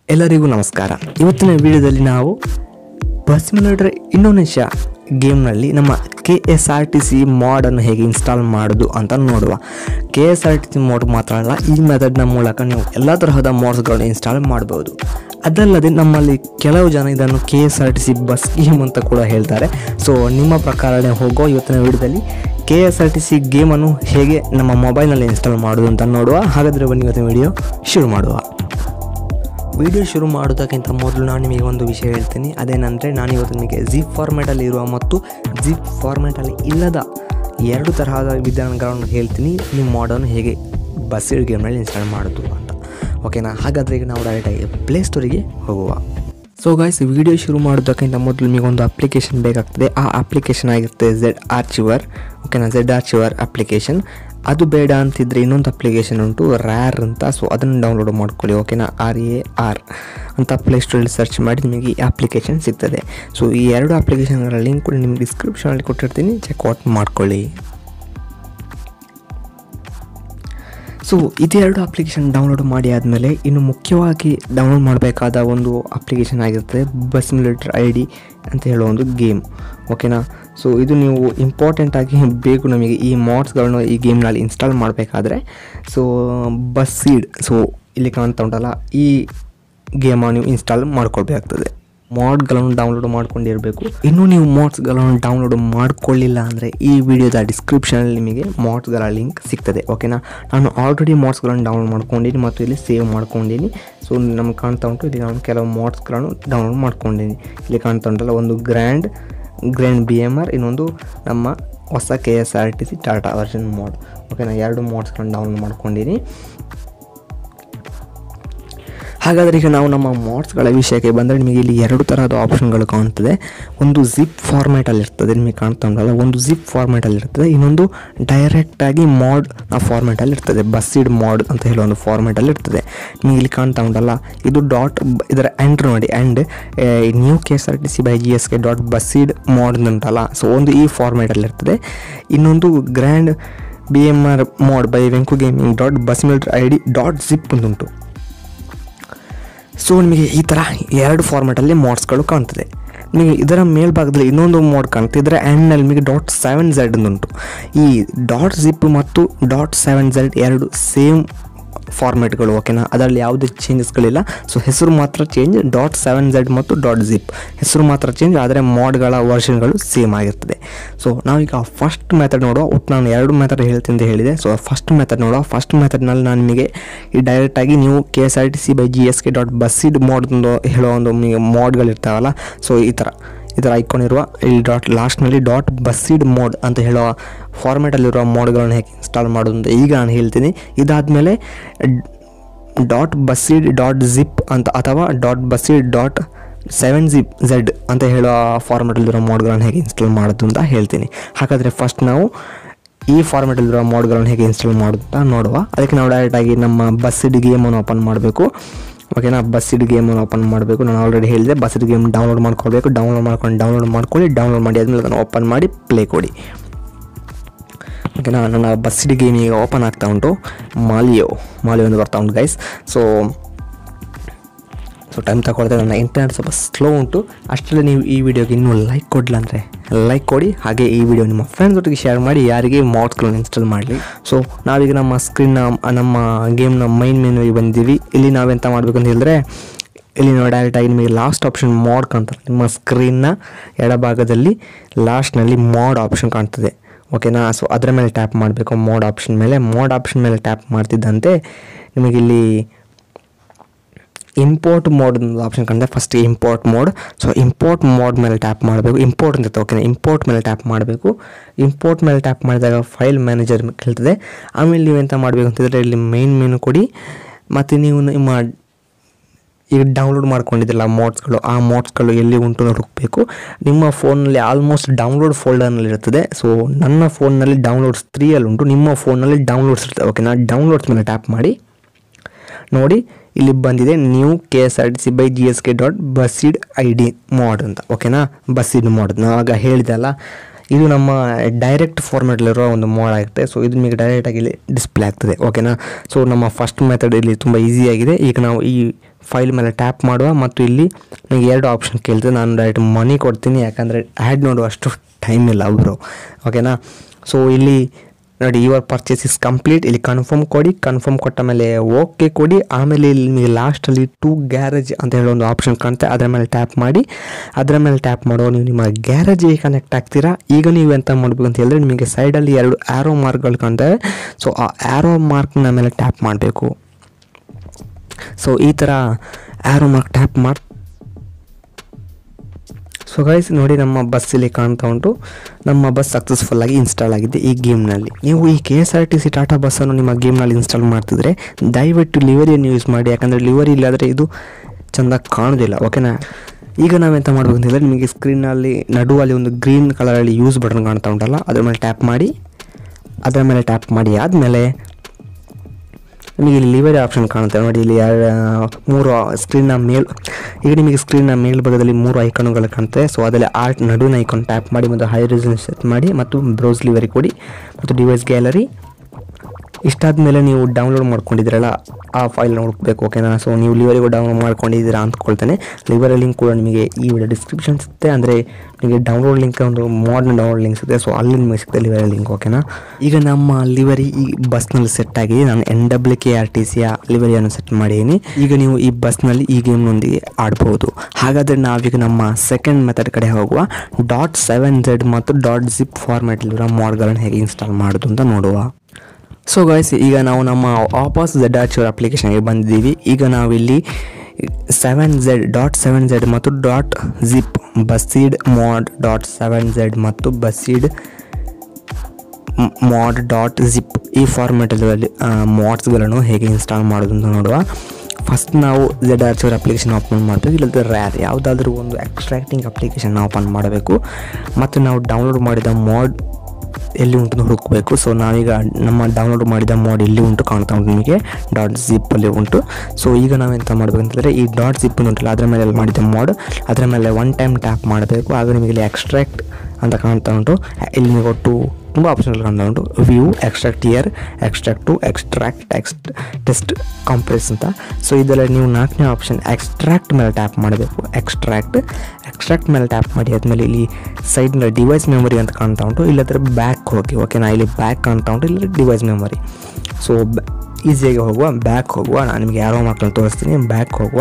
ಎಲ್ಲರಿಗೂ ನಮಸ್ಕಾರ ಇವತ್ತಿನ ವಿಡಿಯೋದಲ್ಲಿ ನಾವು ಬಸ್ ಮಿಲಿಟರಿ ಇಂಡೋನೇಷ್ಯಾ ಗೇಮ್ನಲ್ಲಿ ನಮ್ಮ K S R T C ಮಾಡನ್ನು ಹೇಗೆ ಇನ್ಸ್ಟಾಲ್ ಮಾಡೋದು ಅಂತ ನೋಡುವ K S R T C mod ಮಾತ್ರ ಅಲ್ಲ ಈ ಮೆಥಡ್ನ ಮೂಲಕ ನೀವು ಎಲ್ಲ ತರಹದ ಮೋಡ್ಸ್ಗಳನ್ನು ಇನ್ಸ್ಟಾಲ್ ಮಾಡ್ಬೋದು ಅದಲ್ಲದೆ ನಮ್ಮಲ್ಲಿ ಕೆಲವು ಜನ ಇದನ್ನು K S R T C bus game ಅಂತ ಕೂಡ ಹೇಳ್ತಾರೆ ಸೊ ನಿಮ್ಮ ಪ್ರಕಾರನೇ ಹೋಗೋ ಇವತ್ತಿನ ವಿಡಿಯೋದಲ್ಲಿ K S R T C ಗೇಮನ್ನು ಹೇಗೆ ನಮ್ಮ ಮೊಬೈಲ್ನಲ್ಲಿ ಇನ್ಸ್ಟಾಲ್ ಮಾಡೋದು ಅಂತ ನೋಡುವ ಹಾಗಾದರೆ ಬನ್ನಿ ಇವತ್ತಿನ ವಿಡಿಯೋ ಶುರು ಮಾಡುವ ವಿಡಿಯೋ ಶುರು ಮಾಡೋದಕ್ಕಿಂತ ಮೊದಲು ನಾನು ನಿಮಗೆ ಒಂದು ವಿಷಯ ಹೇಳ್ತೀನಿ ಅದೇನೆಂದರೆ ನಾನು ಇವತ್ತು ನಿಮಗೆ ಜಿಪ್ ಫಾರ್ಮ್ಯಾಟಲ್ಲಿ ಇರುವ ಮತ್ತು ಜಿಪ್ ಫಾರ್ಮ್ಯಾಟಲ್ಲಿ ಇಲ್ಲದ ಎರಡು ತರಹದ ವಿಧಾನಗಳನ್ನು ಹೇಳ್ತೀನಿ ನಿಮ್ಮ ಮಾಡನ್ನು ಹೇಗೆ ಬಸ್ಸಿಡ್ ಗೇಮ್ನಲ್ಲಿ ಇನ್ಸ್ಟಾಲ್ ಮಾಡೋದು ಅಂತ ಓಕೆನಾ ಹಾಗಾದರೆ ಈಗ ನಾವು ಡೈರೆಕ್ಟಾಗಿ ಪ್ಲೇಸ್ಟೋರಿಗೆ ಹೋಗುವ ಸೊ ಗಾಯ್ಸ್ ವಿಡಿಯೋ ಶುರು ಮಾಡೋದಕ್ಕಿಂತ ಮೊದಲು ನಿಮಗೆ ಒಂದು ಅಪ್ಲಿಕೇಶನ್ ಬೇಕಾಗ್ತದೆ ಆ ಅಪ್ಲಿಕೇಶನ್ ಆಗಿರುತ್ತೆ ಝೆಡ್ ಆರ್ಚಿವರ್ ಓಕೆನಾ ಝೆಡ್ ಆರ್ಚಿವರ್ ಅಪ್ಲಿಕೇಶನ್ ಅದು ಬೇಡ ಅಂತಿದ್ರೆ ಇನ್ನೊಂದು ಅಪ್ಲಿಕೇಶನ್ ಉಂಟು ರ್ಯಾರ್ ಅಂತ ಸೊ ಅದನ್ನು ಡೌನ್ಲೋಡ್ ಮಾಡ್ಕೊಳ್ಳಿ ಓಕೆನಾ ಆರ್ ಎ ಆರ್ ಅಂತ ಪ್ಲೇಸ್ಟೋರಲ್ಲಿ ಸರ್ಚ್ ಮಾಡಿ ನಿಮಗೆ ಈ ಅಪ್ಲಿಕೇಶನ್ ಸಿಗ್ತದೆ ಸೊ ಈ ಎರಡು ಅಪ್ಲಿಕೇಶನ್ಗಳ ಲಿಂಕ್ ಕೂಡ ನಿಮ್ಗೆ ಡಿಸ್ಕ್ರಿಪ್ಷನಲ್ಲಿ ಕೊಟ್ಟಿರ್ತೀನಿ ಚೆಕ್ಔಟ್ ಮಾಡ್ಕೊಳ್ಳಿ ಸೊ ಇದೆರಡು ಅಪ್ಲಿಕೇಶನ್ ಡೌನ್ಲೋಡ್ ಮಾಡಿ ಆದಮೇಲೆ ಇನ್ನು ಮುಖ್ಯವಾಗಿ ಡೌನ್ಲೋಡ್ ಮಾಡಬೇಕಾದ ಒಂದು ಅಪ್ಲಿಕೇಶನ್ ಆಗಿರ್ತದೆ ಬಸ್ ಮಿಲಿಟರ್ ಐ ಡಿ ಅಂತ ಹೇಳೋ ಒಂದು ಗೇಮ್ ಓಕೆನಾ ಸೊ ಇದು ನೀವು ಇಂಪಾರ್ಟೆಂಟಾಗಿ ಬೇಕು ನಮಗೆ ಈ ಮಾಡ್ಸ್ಗಳನ್ನು ಈ ಗೇಮ್ನಲ್ಲಿ ಇನ್ಸ್ಟಾಲ್ ಮಾಡಬೇಕಾದ್ರೆ ಸೊ ಬಸ್ ಸೀಡ್ ಸೊ ಇಲ್ಲಿ ಕಾಣ್ತಾ ಉಂಟಲ್ಲ ಈ ಗೇಮನ್ನು ನೀವು ಇನ್ಸ್ಟಾಲ್ ಮಾಡ್ಕೊಳ್ಬೇಕಾಗ್ತದೆ ಮಾಡ್ಗಳನ್ನು ಡೌನ್ಲೋಡ್ ಮಾಡ್ಕೊಂಡಿರಬೇಕು ಇನ್ನೂ ನೀವು ಮಾಡ್ಸ್ಗಳನ್ನು ಡೌನ್ಲೋಡ್ ಮಾಡ್ಕೊಳ್ಳಿಲ್ಲ ಅಂದರೆ ಈ ವಿಡಿಯೋದ ಡಿಸ್ಕ್ರಿಪ್ಷನಲ್ಲಿ ನಿಮಗೆ ಮಾಡ್ಸ್ಗಳ ಲಿಂಕ್ ಸಿಗ್ತದೆ ಓಕೆನಾ ನಾನು ಆಲ್ರೆಡಿ ಮಾಡ್ಸ್ಗಳನ್ನು ಡೌನ್ಲೋಡ್ ಮಾಡ್ಕೊಂಡಿನಿ ಮತ್ತು ಇಲ್ಲಿ ಸೇವ್ ಮಾಡ್ಕೊಂಡಿನಿ ಸೊ ನಮ್ಗೆ ಕಾಣ್ತಾ ಉಂಟು ಇಲ್ಲಿ ನಾನು ಕೆಲವು ಮಾಡ್ಸ್ಗಳನ್ನು ಡೌನ್ಲೋಡ್ ಮಾಡ್ಕೊಂಡಿನಿ ಇಲ್ಲಿ ಕಾಣ್ತಾ ಉಂಟಲ್ಲ ಒಂದು grand grand B M R ಇನ್ನೊಂದು ನಮ್ಮ ಹೊಸ K S R T C Tata version mod ಓಕೆನಾ ಎರಡು ಮೋಡ್ಸ್ಗಳನ್ನು ಡೌನ್ಲೋಡ್ ಮಾಡ್ಕೊಂಡಿನಿ ಹಾಗಾದರೆ ಈಗ ನಾವು ನಮ್ಮ ಮಾಡ್ಸ್ಗಳ ವಿಷಯಕ್ಕೆ ಬಂದರೆ ನಿಮಗೆ ಇಲ್ಲಿ ಎರಡು ತರಹದ ಆಪ್ಷನ್ಗಳು ಕಾಣ್ತದೆ ಒಂದು ಜಿಪ್ ಫಾರ್ಮ್ಯಾಟಲ್ಲಿ ಇರ್ತದೆ ನಿಮಗೆ ಕಾಣ್ತಾ ಉಂಟಲ್ಲ ಒಂದು ಜಿಪ್ ಫಾರ್ಮ್ಯಾಟಲ್ಲಿ ಇರ್ತದೆ ಇನ್ನೊಂದು ಡೈರೆಕ್ಟಾಗಿ ಮಾಡ್ ಫಾರ್ಮ್ಯಾಟಲ್ಲಿ ಇರ್ತದೆ ಬಸ್ಸಿಡ್ ಮಾಡ್ ಅಂತ ಹೇಳೋ ಒಂದು ಫಾರ್ಮ್ಯಾಟಲ್ಲಿ ಇರ್ತದೆ ನಿಮಗೆ ಇಲ್ಲಿ ಕಾಣ್ತಾ ಉಂಟಲ್ಲ ಇದು ಡಾಟ್ ಇದರ ಎಂಟ್ರ್ ನೋಡಿ and new K S R T C by G S K dot BUSSID mod ಉಂಟಲ್ಲ ಸೊ ಒಂದು ಈ ಫಾರ್ಮ್ಯಾಟಲ್ಲಿ ಇರ್ತದೆ ಇನ್ನೊಂದು grand B M R mod by Venku gaming dot bus military I D dot zip ಉಂಟು ಸೊ ನಿಮಗೆ ಈ ಥರ ಎರಡು ಫಾರ್ಮ್ಯಾಟಲ್ಲಿ ಮಾಡ್ಸ್ಗಳು ಕಾಣ್ತದೆ ನಿಮಗೆ ಇದರ ಮೇಲ್ಭಾಗದಲ್ಲಿ ಇನ್ನೊಂದು ಮೋಡ್ ಕಾಣ್ತದೆ ಇದರ ಎಂಡ್ನಲ್ಲಿ ನಿಮಗೆ ಡಾಟ್ ಸೆವೆನ್ ಝೆಡ್ ಉಂಟು ಈ ಡಾಟ್ ಜಿಪ್ ಮತ್ತು ಡಾಟ್ ಸೆವೆನ್ ಝೆಡ್ ಎರಡು ಸೇಮ್ ಫಾರ್ಮ್ಯಾಟ್ಗಳು ಓಕೆನಾ ಅದರಲ್ಲಿ ಯಾವುದೇ ಚೇಂಜಸ್ಗಳಿಲ್ಲ ಸೊ ಹೆಸರು ಮಾತ್ರ ಚೇಂಜ್ ಡಾಟ್ ಸೆವೆನ್ ಝೆಡ್ ಮತ್ತು ಡಾಟ್ ಜಿಪ್ ಹೆಸರು ಮಾತ್ರ ಚೇಂಜ್ ಆದರೆ ಮಾಡ್ಗಳ ವರ್ಷನ್ಗಳು ಸೇಮ್ ಆಗಿರ್ತದೆ ಸೊ ನಾವೀಗ ಫಸ್ಟ್ ಮೆಥಡ್ ನೋಡುವ ಒಟ್ಟು ನಾನು ಎರಡು ಮೆಥಡ್ ಹೇಳ್ತೀನಿ ಅಂತ ಹೇಳಿದೆ ಸೊ ಫಸ್ಟ್ ಮೆಥಡ್ ನೋಡುವ ಫಸ್ಟ್ ಮೆಥಡ್ನಲ್ಲಿ ನಾನು ನಿಮಗೆ ಈ ಡೈರೆಕ್ಟಾಗಿ ನೀವು K S R T C by G S K dot BUSSID mode ಒಂದು ಹೇಳೋ ಒಂದು ನಿಮಗೆ ಮೋಡ್ಗಳಿರ್ತಾವಲ್ಲ ಸೊ ಈ ಥರ ಈ ಥರ ಐಕಾನ್ ಇರುವ ಇಲ್ಲಿ ಡಾಟ್ ಲಾಸ್ಟ್ನಲ್ಲಿ ಡಾಟ್ ಬಸ್ಸಿಡ್ ಮೋಡ್ ಅಂತ ಹೇಳೋ ಫಾರ್ಮ್ಯಾಟಲ್ಲಿರುವ ಮೋಡ್ಗಳನ್ನು ಹೇಗೆ ಇನ್ಸ್ಟಾಲ್ ಮಾಡೋದು ಅಂತ ಈಗ ನಾನು ಹೇಳ್ತೀನಿ ಇದಾದಮೇಲೆ ಡಾಟ್ ಬಸ್ಸಿಡ್ ಡಾಟ್ ಜಿಪ್ ಅಂತ ಅಥವಾ dot BUSSID dot seven zip Z ಅಂತ ಹೇಳೋ ಫಾರ್ಮ್ಯಾಟಲ್ಲಿರೋ ಮೋಡ್ಗಳನ್ನು ಹೇಗೆ ಇನ್ಸ್ಟಾಲ್ ಮಾಡೋದು ಅಂತ ಹೇಳ್ತೀನಿ ಹಾಗಾದರೆ ಫಸ್ಟ್ ನಾವು ಈ ಫಾರ್ಮ್ಯಾಟಲ್ಲಿರೋ ಮೋಡ್ಗಳನ್ನು ಹೇಗೆ ಇನ್ಸ್ಟಾಲ್ ಮಾಡೋದು ಅಂತ ನೋಡುವ ಅದಕ್ಕೆ ನಾವು ಡೈರೆಕ್ಟಾಗಿ ನಮ್ಮ ಬಸ್ಸಿಡ್ ಗೇಮನ್ನು ಓಪನ್ ಮಾಡಬೇಕು ಓಕೆನಾ ಬಸ್ಸಿಡ್ ಗೇಮನ್ನು ಓಪನ್ ಮಾಡಬೇಕು ನಾನು ಆಲ್ರೆಡಿ ಹೇಳಿದೆ ಬಸ್ಸಿಡ್ ಗೇಮ್ ಡೌನ್ಲೋಡ್ ಮಾಡ್ಕೊಳ್ಬೇಕು ಡೌನ್ಲೋಡ್ ಮಾಡ್ಕೊಂಡು ಡೌನ್ಲೋಡ್ ಮಾಡ್ಕೊಳ್ಳಿ ಡೌನ್ಲೋಡ್ ಮಾಡಿ ಆದಮೇಲೆ ಅದನ್ನು ಓಪನ್ ಮಾಡಿ ಪ್ಲೇ ಕೊಡಿ ಓಕೆನಾ ನನ್ನ ಬಸ್ಸಿಡ್ ಗೇಮ್ ಈಗ ಓಪನ್ ಆಗ್ತಾ ಉಂಟು ಮಾಲಿಯೋ ಮಾಲಿಯೋ ಅಂತ ಬರ್ತಾ ಉಂಟು ಗೈಸ್ ಸೊ ಸೊ ಟೈಮ್ ತಗೊಳ್ತೇವೆ ನನ್ನ ಇಂಟರ್ನೆಟ್ ಸ್ವಲ್ಪ ಸ್ಲೋ ಉಂಟು ಅಷ್ಟರಲ್ಲಿ ನೀವು ಈ ವಿಡಿಯೋಗೆ ಇನ್ನೂ ಲೈಕ್ ಕೊಡಲಿಲ್ಲ ಅಂದರೆ ಲೈಕ್ ಕೊಡಿ ಹಾಗೆ ಈ ವಿಡಿಯೋ ನಿಮ್ಮ ಫ್ರೆಂಡ್ಸ್ ಒಟ್ಟಿಗೆ ಶೇರ್ ಮಾಡಿ ಯಾರಿಗೆ ಮಾಡ್ಸ್ಗಳನ್ನು ಇನ್ಸ್ಟಾಲ್ ಮಾಡಲಿ ಸೊ ನಾವೀಗ ನಮ್ಮ ಸ್ಕ್ರೀನ್ನ ನಮ್ಮ ಗೇಮ್ನ ಮೈನ್ ಮೆನುವಿಗೆ ಬಂದಿದ್ದೀವಿ ಇಲ್ಲಿ ನಾವೆಂತ ಮಾಡಬೇಕು ಅಂತ ಹೇಳಿದ್ರೆ ಇಲ್ಲಿ ನಾವು ಡೈರೆಕ್ಟಾಗಿ ನಿಮಗೆ ಲಾಸ್ಟ್ ಆಪ್ಷನ್ ಮಾಡ್ ಕಾಣ್ತದೆ ನಿಮ್ಮ ಸ್ಕ್ರೀನ್ನ ಎಡಭಾಗದಲ್ಲಿ ಲಾಸ್ಟ್ನಲ್ಲಿ ಮಾಡ್ ಆಪ್ಷನ್ ಕಾಣ್ತದೆ ಓಕೆನಾ ಸೊ ಅದರ ಮೇಲೆ ಟ್ಯಾಪ್ ಮಾಡಬೇಕು ಮೋಡ್ ಆಪ್ಷನ್ ಮೇಲೆ ಮೋಡ್ ಆಪ್ಷನ್ ಮೇಲೆ ಟ್ಯಾಪ್ ಮಾಡ್ತಿದ್ದಂತೆ ನಿಮಗಿಲ್ಲಿ ಇಂಪೋರ್ಟ್ ಮೋಡ್ ಒಂದು ಆಪ್ಷನ್ ಕಂಡಿದೆ first import mod so import mod ಮೇಲೆ ಟ್ಯಾಪ್ ಮಾಡಬೇಕು ಇಂಪೋರ್ಟ್ ಅಂತ ಓಕೆನಾ ಇಂಪೋರ್ಟ್ ಮೇಲೆ ಟ್ಯಾಪ್ ಮಾಡಬೇಕು ಇಂಪೋರ್ಟ್ ಮೇಲೆ ಟ್ಯಾಪ್ ಮಾಡಿದಾಗ ಫೈಲ್ ಮ್ಯಾನೇಜರ್ ಕೇಳ್ತದೆ ಆಮೇಲೆ ನೀವು ಎಂತ ಮಾಡಬೇಕು ಅಂತಂದರೆ ಇಲ್ಲಿ ಮೇನ್ ಮೆನು ಕೊಡಿ ಮತ್ತು ನೀವು ನಿಮ್ಮ ಈಗ ಡೌನ್ಲೋಡ್ ಮಾಡ್ಕೊಂಡಿದ್ದಿಲ್ಲ ಮೋಡ್ಸ್ಗಳು ಆ ಮೋಡ್ಸ್ಗಳು ಎಲ್ಲಿ ಉಂಟು ಹುಡುಕಬೇಕು ನಿಮ್ಮ ಫೋನಲ್ಲಿ ಆಲ್ಮೋಸ್ಟ್ ಡೌನ್ಲೋಡ್ ಫೋಲ್ಡರ್ನಲ್ಲಿ ಇರ್ತದೆ ಸೊ ನನ್ನ ಫೋನ್ನಲ್ಲಿ ಡೌನ್ಲೋಡ್ಸ್ ತ್ರೀಯಲ್ಲಿ ಉಂಟು ನಿಮ್ಮ ಫೋನಲ್ಲಿ ಡೌನ್ಲೋಡ್ಸ್ ಇರ್ತದೆ ಓಕೆನಾ ಡೌನ್ಲೋಡ್ಸ್ ಮೇಲೆ ಟ್ಯಾಪ್ ಮಾಡಿ ನೋಡಿ ಇಲ್ಲಿ ಬಂದಿದೆ new K S R T C by G S K dot bussid I D mod ಅಂತ ಓಕೆನಾ ಬಸ್ಸಿಡ್ ಮಾಡ್ ನಾವಾಗ ಹೇಳಿದೆ ಅಲ್ಲ ಇದು ನಮ್ಮ ಡೈರೆಕ್ಟ್ ಫಾರ್ಮ್ಯಾಟಲ್ಲಿರೋ ಒಂದು ಮೋಡ್ ಆಗುತ್ತೆ ಸೊ ಇದು ನಿಮಗೆ ಡೈರೆಕ್ಟಾಗಿ ಇಲ್ಲಿ ಡಿಸ್ಪ್ಲೇ ಆಗ್ತದೆ ಓಕೆನಾ ಸೊ ನಮ್ಮ ಫಸ್ಟ್ ಮೆಥಡ್ ಇಲ್ಲಿ ತುಂಬ ಈಸಿಯಾಗಿದೆ ಈಗ ನಾವು ಈ ಫೈಲ್ ಮೇಲೆ ಟ್ಯಾಪ್ ಮಾಡುವ ಮತ್ತು ಇಲ್ಲಿ ನನಗೆ ಎರಡು ಆಪ್ಷನ್ ಕೇಳ್ತದೆ ನಾನು ಡೈರೆಕ್ಟ್ ಮನಿ ಕೊಡ್ತೀನಿ ಯಾಕಂದರೆ ಆ್ಯಡ್ ನೋಡುವ ಅಷ್ಟು ಟೈಮ್ ಇಲ್ಲ ಒಬ್ಬರು ಓಕೆನಾ ಸೊ ಇಲ್ಲಿ ನೋಡಿ ಯುವರ್ ಪರ್ಚೇಸ್ ಇಸ್ ಕಂಪ್ಲೀಟ್ ಇಲ್ಲಿ ಕನ್ಫರ್ಮ್ ಕೊಡಿ ಕನ್ಫರ್ಮ್ ಕೊಟ್ಟ ಮೇಲೆ ಓಕೆ ಕೊಡಿ ಆಮೇಲೆ ಇಲ್ಲಿ ನಿಮಗೆ ಲಾಸ್ಟಲ್ಲಿ ಟೂ ಗ್ಯಾರೇಜ್ ಅಂತ ಹೇಳೋ ಒಂದು ಆಪ್ಷನ್ ಕಾಣುತ್ತೆ ಅದರ ಮೇಲೆ ಟ್ಯಾಪ್ ಮಾಡಿ ಅದರ ಮೇಲೆ ಟ್ಯಾಪ್ ಮಾಡುವ ನೀವು ನಿಮ್ಮ ಗ್ಯಾರೇಜಿಗೆ ಕನೆಕ್ಟ್ ಆಗ್ತೀರಾ ಈಗ ನೀವು ಎಂತ ಮಾಡಬೇಕು ಅಂತ ಹೇಳಿದ್ರೆ ನಿಮಗೆ ಸೈಡಲ್ಲಿ ಎರಡು ಆ್ಯರೋ ಮಾರ್ಕ್ಗಳು ಕಾಣ್ತವೆ ಸೊ ಆ ಆ್ಯರೋ ಮಾರ್ಕ್ನ ಮೇಲೆ ಟ್ಯಾಪ್ ಮಾಡಬೇಕು ಸೊ ಈ ಥರ ಆ್ಯರೋ ಮಾರ್ಕ್ ಟ್ಯಾಪ್ ಮಾಡಿ ಸೊ ಗೈಸ್ ನೋಡಿ ನಮ್ಮ ಬಸ್ ಇಲ್ಲಿ ಕಾಣ್ತಾ ಉಂಟು ನಮ್ಮ ಬಸ್ ಸಕ್ಸಸ್ಫುಲ್ಲಾಗಿ ಇನ್ಸ್ಟಾಲ್ ಆಗಿದೆ ಈ ಗೇಮ್ನಲ್ಲಿ ನೀವು ಈ K S R T C Tata ಬಸ್ಸನ್ನು ನಿಮ್ಮ ಗೇಮ್ನಲ್ಲಿ ಇನ್ಸ್ಟಾಲ್ ಮಾಡ್ತಿದ್ರೆ ದಯವಿಟ್ಟು ಲಿವರಿಯನ್ನು ಯೂಸ್ ಮಾಡಿ ಯಾಕಂದರೆ ಲಿವರಿ ಇಲ್ಲಾದರೆ ಇದು ಚೆಂದ ಕಾಣೋದಿಲ್ಲ ಓಕೆನಾ ಈಗ ನಾವೆಂತ ಮಾಡಬೇಕು ಅಂತ ಹೇಳಿದ್ರೆ ನಿಮಗೆ ಸ್ಕ್ರೀನಲ್ಲಿ ನಡುವಲ್ಲಿ ಒಂದು ಗ್ರೀನ್ ಕಲರಲ್ಲಿ ಯೂಸ್ ಬಟನ್ ಕಾಣ್ತಾ ಉಂಟಲ್ಲ ಅದ್ರ ಮೇಲೆ ಟ್ಯಾಪ್ ಮಾಡಿ ಅದರ ಮೇಲೆ ಟ್ಯಾಪ್ ಮಾಡಿ ಆದಮೇಲೆ ನಿಮಗೆ ಇಲ್ಲಿ ಲಿವರಿ ಆಪ್ಷನ್ ಕಾಣುತ್ತೆ ನೋಡಿ ಇಲ್ಲಿ ಎರಡು ಮೂರು ಸ್ಕ್ರೀನ್ನ ಮೇಲ್ ಈಗ ನಿಮಗೆ ಸ್ಕ್ರೀನ್ನ ಮೇಲ್ಭಾಗದಲ್ಲಿ ಮೂರು ಐಕಾನುಗಳು ಕಾಣುತ್ತೆ ಸೊ ಅದರಲ್ಲಿ ಆರ್ಟ್ ನಡುವಿನ ಐಕಾನ್ ಟ್ಯಾಪ್ ಮಾಡಿ ಮತ್ತು ಹೈ ರೆಸಲ್ಯೂಷನ್ ಸೆಟ್ ಮಾಡಿ ಮತ್ತು ಬ್ರೌಸ್ ಲಿವರಿ ಕೊಡಿ ಮತ್ತು ಡಿವೈಸ್ ಗ್ಯಾಲರಿ ಇಷ್ಟಾದ ಮೇಲೆ ನೀವು ಡೌನ್ಲೋಡ್ ಮಾಡ್ಕೊಂಡಿದ್ದೀರಲ್ಲ ಆ ಫೈಲ್ ನೋಡಬೇಕು ಓಕೆನಾ ಸೊ ನೀವು ಲಿವರಿಗೂ ಡೌನ್ಲೋಡ್ ಮಾಡ್ಕೊಂಡಿದ್ದೀರಾ ಅಂದ್ಕೊಳ್ತೇನೆ ಲಿವರಿ ಲಿಂಕ್ ಕೂಡ ನಿಮಗೆ ಈ ವಿಡಿಯೋ ಡಿಸ್ಕ್ರಿಪ್ಷನ್ ಸಿಗುತ್ತೆ ಅಂದರೆ ನಿಮಗೆ ಡೌನ್ಲೋಡ್ ಲಿಂಕ್ ಒಂದು ಮಾಡರ್ನ್ ಡೌನ್ಲೋಡ್ ಲಿಂಕ್ ಸಿಗುತ್ತೆ ಸೊ ಅಲ್ಲಿ ನಿಮಗೆ ಸಿಗುತ್ತೆ ಲಿವರಿ ಲಿಂಕ್ ಓಕೆನಾ ಈಗ ನಮ್ಮ ಲಿವರಿ ಈ ಬಸ್ನಲ್ಲಿ ಸೆಟ್ ಆಗಿದೆ ನಾನು N W K R T ಸಿಯ ಲಿವರಿಯನ್ನು ಸೆಟ್ ಮಾಡಿದ್ದೀನಿ ಈಗ ನೀವು ಈ ಬಸ್ನಲ್ಲಿ ಈ ಗೇಮ್ನೊಂದಿಗೆ ಆಡ್ಬೋದು ಹಾಗಾದರೆ ನಾವೀಗ ನಮ್ಮ ಸೆಕೆಂಡ್ ಮೆಥಡ್ ಕಡೆ ಹೋಗುವ ಡಾಟ್ ಸೆವೆನ್ ಜೆಡ್ ಮತ್ತು ಡಾಟ್ ಜಿಪ್ ಫಾರ್ಮ್ಯಾಟಲ್ಲಿರೋ ಮಾಡ್ಗಳನ್ನು ಹೇಗೆ ಇನ್ಸ್ಟಾಲ್ ಮಾಡೋದು ಅಂತ ನೋಡುವ ಸೊ ಗಾಯ್ಸ್ ಈಗ ನಾವು ನಮ್ಮ ವಾಪಸ್ ಝೆಡ್ ಆರ್ಚೂರ್ ಅಪ್ಲಿಕೇಶನ್ಗೆ ಬಂದಿದ್ದೀವಿ ಈಗ ನಾವಿಲ್ಲಿ seven Z dot seven Z ಮತ್ತು dot zip bussid mod dot seven Z ಮತ್ತು ಬಸೀಡ್ ಮಾಡ್ ಡಾಟ್ ಜಿಪ್ ಈ ಫಾರ್ಮೆಟಲ್ಲಿ ಮಾಡ್ಸ್ಗಳನ್ನು ಹೇಗೆ ಇನ್ಸ್ಟಾಲ್ ಮಾಡೋದು ಅಂತ ನೋಡುವ ಫಸ್ಟ್ ನಾವು ಝೆಡ್ ಆರ್ಚೂರ್ ಅಪ್ಲಿಕೇಶನ್ ಓಪನ್ ಮಾಡಬೇಕು ಇಲ್ಲದ್ರೆ ರ್ಯಾರ್ ಯಾವುದಾದ್ರೂ ಒಂದು ಎಕ್ಸ್ಟ್ರಾಕ್ಟಿಂಗ್ ಅಪ್ಲಿಕೇಶನ್ ಓಪನ್ ಮಾಡಬೇಕು ಮತ್ತು ನಾವು ಡೌನ್ಲೋಡ್ ಮಾಡಿದ ಮಾಡ್ ಎಲ್ಲಿ ಉಂಟು ಅಂತ ಹುಡುಕಬೇಕು ಸೊ ನಾವೀಗ ನಮ್ಮ ಡೌನ್ಲೋಡ್ ಮಾಡಿದ ಮಾಡ್ ಇಲ್ಲಿ ಉಂಟು ಕಾಣ್ತಾ ಉಂಟು ನಿಮಗೆ ಡಾಟ್ ಜಿಪ್ಪಲ್ಲಿ ಉಂಟು ಸೊ ಈಗ ನಾವೆಂತ ಮಾಡಬೇಕು ಅಂತಂದರೆ ಈ ಡಾಟ್ ಜಿಪ್ ಉಂಟಲ್ಲ ಅದರ ಮೇಲೆ ಮಾಡಿದ ಮಾಡ್ ಅದರ ಮೇಲೆ ಒನ್ ಟೈಮ್ ಟ್ಯಾಪ್ ಮಾಡಬೇಕು ಆಗ ನಿಮಗೆ ಇಲ್ಲಿ ಎಕ್ಸ್ಟ್ರಾಕ್ಟ್ ಅಂತ ಕಾಣ್ತಾ ಉಂಟು ಇಲ್ಲಿ ನಿಮಗೆ ಒಟ್ಟು ತುಂಬ ಆಪ್ಷನ್ಗಳು ಕಾಣ್ತಾ ಉಂಟು view extract here extract to extract text test compress ಅಂತ ಸೊ ಇದರಲ್ಲಿ ನೀವು ನಾಲ್ಕನೇ ಆಪ್ಷನ್ ಎಕ್ಸ್ಟ್ರಾಕ್ಟ್ ಮೇಲೆ ಟ್ಯಾಪ್ ಮಾಡಬೇಕು ಎಕ್ಸ್ಟ್ರಾಕ್ಟ್ ಎಕ್ಸ್ಟ್ರಾಕ್ಟ್ ಮೇಲೆ ಟ್ಯಾಪ್ ಮಾಡಿ ಆದಮೇಲೆ ಇಲ್ಲಿ ಸೈಡ್ನ ಡಿವೈಸ್ ಮೆಮೊರಿ ಅಂತ ಕಾಣ್ತಾ ಉಂಟು ಇಲ್ಲದ್ರೆ ಬ್ಯಾಕ್ ಹೋಗಿ ಓಕೆನಾ ಇಲ್ಲಿ ಬ್ಯಾಕ್ ಕಾಣ್ತಾ ಉಂಟು ಇಲ್ಲಿ ಡಿವೈಸ್ ಮೆಮೊರಿ ಸೊ ಈಸಿಯಾಗಿ ಹೋಗುವ ಬ್ಯಾಕ್ ಹೋಗುವ ನಾನು ನಿಮಗೆ ಯಾರೋ ಮಕ್ಕಳನ್ನ ತೋರಿಸ್ತೀನಿ ಬ್ಯಾಕ್ ಹೋಗುವ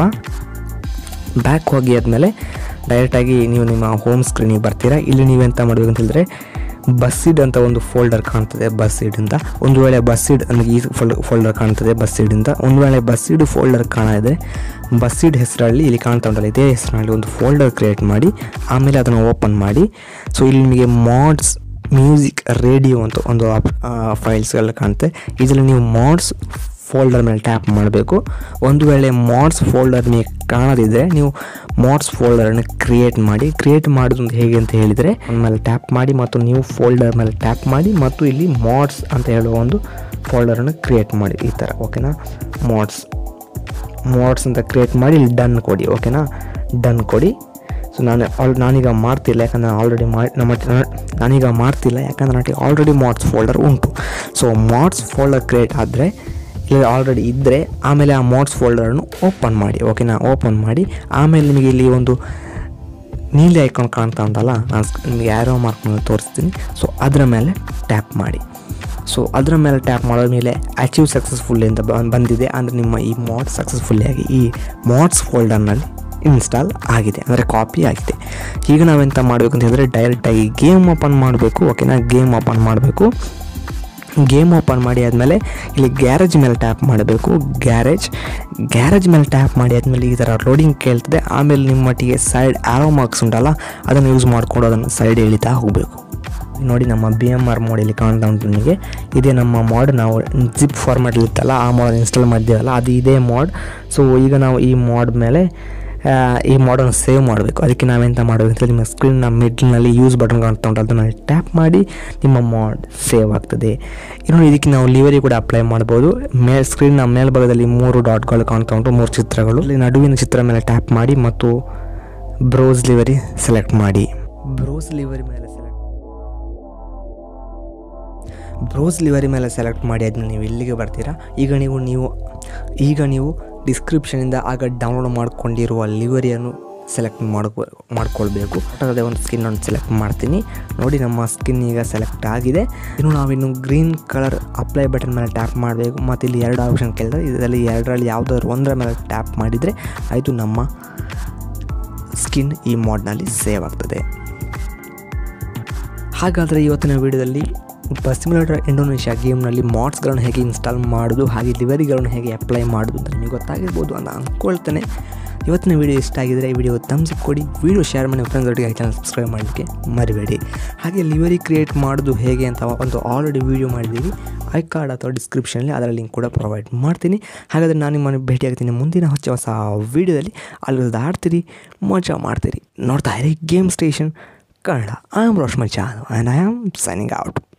ಬ್ಯಾಕ್ ಹೋಗಿ ಆದಮೇಲೆ ಡೈರೆಕ್ಟಾಗಿ ನೀವು ನಿಮ್ಮ ಹೋಮ್ ಸ್ಕ್ರೀನಿಗೆ ಬರ್ತೀರಾ ಇಲ್ಲಿ ನೀವೆಂತ ಮಾಡಬೇಕು ಅಂತ ಹೇಳಿದ್ರೆ ಬಸ್ಸಿಡ್ ಅಂತ ಒಂದು ಫೋಲ್ಡರ್ ಕಾಣ್ತದೆ ಬಸ್ಸಿಡಿಂದ ಒಂದು ವೇಳೆ ಬಸ್ಸಿಡ್ ನನಗೆ ಈ ಫೋಲ್ಡ್ ಫೋಲ್ಡರ್ ಕಾಣ್ತದೆ ಬಸ್ಸಿಡಿಂದ ಒಂದು ವೇಳೆ ಬಸ್ಸಿಡ್ ಫೋಲ್ಡರ್ ಕಾಣಿದೆ ಬಸ್ಸಿಡ್ ಹೆಸರಲ್ಲಿ ಇಲ್ಲಿ ಕಾಣ್ತಾ ಉಂಟಲ್ಲ ಇದೇ ಹೆಸರಿನಲ್ಲಿ ಒಂದು ಫೋಲ್ಡರ್ ಕ್ರಿಯೇಟ್ ಮಾಡಿ ಆಮೇಲೆ ಅದನ್ನು ಓಪನ್ ಮಾಡಿ ಸೊ ಇಲ್ಲಿ ನಿಮಗೆ ಮಾಡ್ಸ್ ಮ್ಯೂಸಿಕ್ ರೇಡಿಯೋ ಅಂತ ಒಂದು ಫೈಲ್ಸ್ಗೆಲ್ಲ ಕಾಣುತ್ತೆ ಇದರಲ್ಲಿ ನೀವು ಮಾಡ್ಸ್ ಫೋಲ್ಡರ್ ಮೇಲೆ ಟ್ಯಾಪ್ ಮಾಡಬೇಕು ಒಂದು ವೇಳೆ ಮಾಡ್ಸ್ ಫೋಲ್ಡರ್ ನೀವು ಕಾಣದಿದ್ದರೆ ನೀವು ಮಾಡ್ಸ್ ಫೋಲ್ಡರನ್ನು ಕ್ರಿಯೇಟ್ ಮಾಡಿ ಕ್ರಿಯೇಟ್ ಮಾಡೋದು ಅಂತ ಹೇಗೆ ಅಂತ ಹೇಳಿದರೆ ಮೇಲೆ ಟ್ಯಾಪ್ ಮಾಡಿ ಮತ್ತು ನೀವು ಫೋಲ್ಡರ್ ಮೇಲೆ ಟ್ಯಾಪ್ ಮಾಡಿ ಮತ್ತು ಇಲ್ಲಿ ಮಾಡ್ಸ್ ಅಂತ ಹೇಳುವ ಒಂದು ಫೋಲ್ಡರನ್ನು ಕ್ರಿಯೇಟ್ ಮಾಡಿ ಈ ಥರ ಓಕೆನಾ ಮಾಡ್ಸ್ ಮಾಡ್ಸ್ ಅಂತ ಕ್ರಿಯೇಟ್ ಮಾಡಿ ಇಲ್ಲಿ ಡನ್ ಕೊಡಿ ಓಕೆನಾ ಡನ್ ಕೊಡಿ ಸೊ ನಾನು ಆಲ್ ನಾನೀಗ ಮಾಡ್ತಿಲ್ಲ ಯಾಕಂದರೆ ಆಲ್ರೆಡಿ ಮಾಡಿ ನಮ್ಮ ಹತ್ರ ನಾನೀಗ ಮಾಡ್ತಿಲ್ಲ ಯಾಕಂದರೆ ನನಗೆ ಆಲ್ರೆಡಿ ಮಾಡ್ಸ್ ಫೋಲ್ಡರ್ ಉಂಟು ಸೊ ಮಾಡ್ಸ್ ಫೋಲ್ಡರ್ ಕ್ರಿಯೇಟ್ ಆದರೆ ಇಲ್ಲ ಆಲ್ರೆಡಿ ಇದ್ದರೆ ಆಮೇಲೆ ಆ ಮಾಡ್ಸ್ ಫೋಲ್ಡರನ್ನು ಓಪನ್ ಮಾಡಿ ಓಕೆನಾ ಓಪನ್ ಮಾಡಿ ಆಮೇಲೆ ನಿಮಗೆ ಇಲ್ಲಿ ಒಂದು ನೀಲಿ ಐಕಾನ್ ಕಾಣ್ತಾ ಉಂಟಲ್ಲ ನಾನು ನಿಮಗೆ ಯಾರೋ ಮಾರ್ಕ್ ಮೇಲೆ ತೋರಿಸ್ತೀನಿ ಸೊ ಅದರ ಮೇಲೆ ಟ್ಯಾಪ್ ಮಾಡಿ ಸೊ ಅದರ ಮೇಲೆ ಟ್ಯಾಪ್ ಮಾಡೋ ಮೇಲೆ ಅಚೀವ್ ಸಕ್ಸಸ್ಫುಲ್ಲಿ ಅಂತ ಬ- ಬಂದಿದೆ ಅಂದರೆ ನಿಮ್ಮ ಈ ಮಾಡ್ ಸಕ್ಸಸ್ಫುಲ್ಲಿ ಆಗಿ ಈ ಮಾಡ್ಸ್ ಫೋಲ್ಡರ್ನಲ್ಲಿ ಇನ್ಸ್ಟಾಲ್ ಆಗಿದೆ ಅಂದರೆ ಕಾಪಿ ಆಗಿದೆ ಈಗ ನಾವೆಂತ ಮಾಡಬೇಕು ಅಂತ ಹೇಳಿದ್ರೆ ಡೈರೆಕ್ಟಾಗಿ ಗೇಮ್ ಓಪನ್ ಮಾಡಬೇಕು ಓಕೆನಾ ಗೇಮ್ ಓಪನ್ ಮಾಡಬೇಕು ಗೇಮ್ ಓಪನ್ ಮಾಡಿ ಆದಮೇಲೆ ಇಲ್ಲಿ ಗ್ಯಾರೇಜ್ ಮೇಲೆ ಟ್ಯಾಪ್ ಮಾಡಬೇಕು ಗ್ಯಾರೇಜ್ ಗ್ಯಾರೇಜ್ ಮೇಲೆ ಟ್ಯಾಪ್ ಮಾಡಿ ಆದಮೇಲೆ ಈ ಥರ ಲೋಡಿಂಗ್ ಕೇಳ್ತದೆ ಆಮೇಲೆ ನಿಮ್ಮೊಟ್ಟಿಗೆ ಸೈಡ್ ಆರೋ ಮಾರ್ಕ್ಸ್ ಉಂಟಲ್ಲ ಅದನ್ನು ಯೂಸ್ ಮಾಡಿಕೊಂಡು ಅದನ್ನು ಸೈಡ್ ಎಳಿತಾ ಹೋಗಬೇಕು ನೋಡಿ ನಮ್ಮ ಬಿ ಎಮ್ ಆರ್ ಮೋಡ್ ಇಲ್ಲಿ ಕಾಣ್ತಾ ಉಂಟು ನಿಮಗೆ ಇದೇ ನಮ್ಮ ಮಾಡ್ ನಾವು ಜಿಪ್ ಫಾರ್ಮ್ಯಾಟಲ್ಲಿ ಇತ್ತಲ್ಲ ಆ ಮಾಡ್ ಇನ್ಸ್ಟಾಲ್ ಮಾಡಿದ್ದೇವಲ್ಲ ಅದು ಇದೇ ಮಾಡ್ ಸೊ ಈಗ ನಾವು ಈ ಮಾಡ್ ಮೇಲೆ ಆ, ಈ ಮಾಡನ್ನು ಸೇವ್ ಮಾಡಬೇಕು ಅದಕ್ಕೆ ನಾವೆಂತ ಮಾಡಬೇಕು ಅಂತ ನಿಮ್ಮ ಸ್ಕ್ರೀನ್ನ ಮಿಡ್ಲ್ನಲ್ಲಿ ಯೂಸ್ ಬಟನ್ ಕಾಣ್ತಾ ಉಂಟು ಅದನ್ನು ಟ್ಯಾಪ್ ಮಾಡಿ ನಿಮ್ಮ ಮಾಡ್ ಸೇವ್ ಆಗ್ತದೆ ಇನ್ನು ಇದಕ್ಕೆ ನಾವು ಲಿವರಿ ಕೂಡ ಅಪ್ಲೈ ಮಾಡ್ಬೋದು ಮೇ ಸ್ಕ್ರೀನ್ನ ಮೇಲ್ಭಾಗದಲ್ಲಿ ಮೂರು ಡಾಟ್ಗಳು ಕಾಣ್ತಾ ಉಂಟು ಮೂರು ಚಿತ್ರಗಳು ಇಲ್ಲಿ ನಡುವಿನ ಚಿತ್ರ ಮೇಲೆ ಟ್ಯಾಪ್ ಮಾಡಿ ಮತ್ತು ಬ್ರೋಸ್ ಲಿವರಿ ಸೆಲೆಕ್ಟ್ ಮಾಡಿ ಬ್ರೋಸ್ ಲಿವರಿ ಮೇಲೆ ಸೆಲೆಕ್ಟ್ ಬ್ರೋಸ್ ಲಿವರಿ ಮೇಲೆ ಸೆಲೆಕ್ಟ್ ಮಾಡಿ ಅದನ್ನ ನೀವು ಇಲ್ಲಿಗೆ ಬರ್ತೀರಾ ಈಗ ನೀವು ನೀವು ಈಗ ನೀವು ಡಿಸ್ಕ್ರಿಪ್ಷನಿಂದ ಆಗ ಡೌನ್ಲೋಡ್ ಮಾಡ್ಕೊಂಡಿರುವ ಲಿವರಿಯನ್ನು ಸೆಲೆಕ್ಟ್ ಮಾಡ್ಕೊ ಮಾಡ್ಕೊಳ್ಬೇಕು ಅದೇ ಒಂದು ಸ್ಕಿನ್ ಒಂದು ಸೆಲೆಕ್ಟ್ ಮಾಡ್ತೀನಿ ನೋಡಿ ನಮ್ಮ ಸ್ಕಿನ್ ಈಗ ಸೆಲೆಕ್ಟ್ ಆಗಿದೆ ಇನ್ನು ನಾವಿನ್ನು ಗ್ರೀನ್ ಕಲರ್ ಅಪ್ಲೈ ಬಟನ್ ಮೇಲೆ ಟ್ಯಾಪ್ ಮಾಡಬೇಕು ಮತ್ತು ಇಲ್ಲಿ ಎರಡು ಆಪ್ಷನ್ ಕೇಳಿದ್ರೆ ಇದರಲ್ಲಿ ಎರಡರಲ್ಲಿ ಯಾವುದಾದ್ರು ಒಂದರ ಮೇಲೆ ಟ್ಯಾಪ್ ಮಾಡಿದರೆ ಆಯಿತು ನಮ್ಮ ಸ್ಕಿನ್ ಈ ಮೋಡ್ನಲ್ಲಿ ಸೇವ್ ಆಗ್ತದೆ ಹಾಗಾದರೆ ಇವತ್ತಿನ ವಿಡಿಯೋದಲ್ಲಿ ಸಿಮ್ಯುಲೇಟರ್ ಇಂಡೋನೇಷ್ಯಾ ಗೇಮ್ನಲ್ಲಿ ಮಾಡ್ಸ್ಗಳನ್ನು ಹೇಗೆ ಇನ್ಸ್ಟಾಲ್ ಮಾಡೋದು ಹಾಗೆ ಲಿವರಿಗಳನ್ನು ಹೇಗೆ ಅಪ್ಲೈ ಮಾಡೋದು ಅಂತ ನಿಮಗೆ ಗೊತ್ತಾಗಿರ್ಬೋದು ಅಂತ ಅಂದ್ಕೊಳ್ತೇನೆ ಇವತ್ತಿನ ವೀಡಿಯೋ ಇಷ್ಟ ಆಗಿದರೆ ಈ ವಿಡಿಯೋ ತಮ್ಸ್ ಕೊಡಿ ವಿಡಿಯೋ ಶೇರ್ ಮಾಡಿ ಫ್ರೆಂಡ್ಸ್ ಒಟ್ಟಿಗೆ ಚಾನಲ್ ಸಬ್ಸ್ಕ್ರೈಬ್ ಮಾಡಲಿಕ್ಕೆ ಮರಿಬೇಡಿ ಹಾಗೆ ಲಿವರಿ ಕ್ರಿಯೇಟ್ ಮಾಡೋದು ಹೇಗೆ ಅಂತ ಒಂದು ಆಲ್ರೆಡಿ ವೀಡಿಯೋ ಮಾಡಿದ್ದೀವಿ ಐ ಕಾರ್ಡ್ ಅಥವಾ ಡಿಸ್ಕ್ರಿಪ್ಷನಲ್ಲಿ ಅದರ ಲಿಂಕ್ ಕೂಡ ಪ್ರೊವೈಡ್ ಮಾಡ್ತೀನಿ ಹಾಗಾದರೆ ನಾನು ನಿಮ್ಮನ್ನು ಭೇಟಿ ಆಗ್ತೀನಿ ಮುಂದಿನ ಹೊಸ ಹೊಸ ವೀಡಿಯೋದಲ್ಲಿ ಅಲ್ಲಿ ಆಡ್ತೀರಿ ಮಜಾ ಮಾಡ್ತೀರಿ ನೋಡ್ತಾ ಇರಿ game station Kannada I am ರೋಶ್ಮನ್ ಚಾನು and I am signing out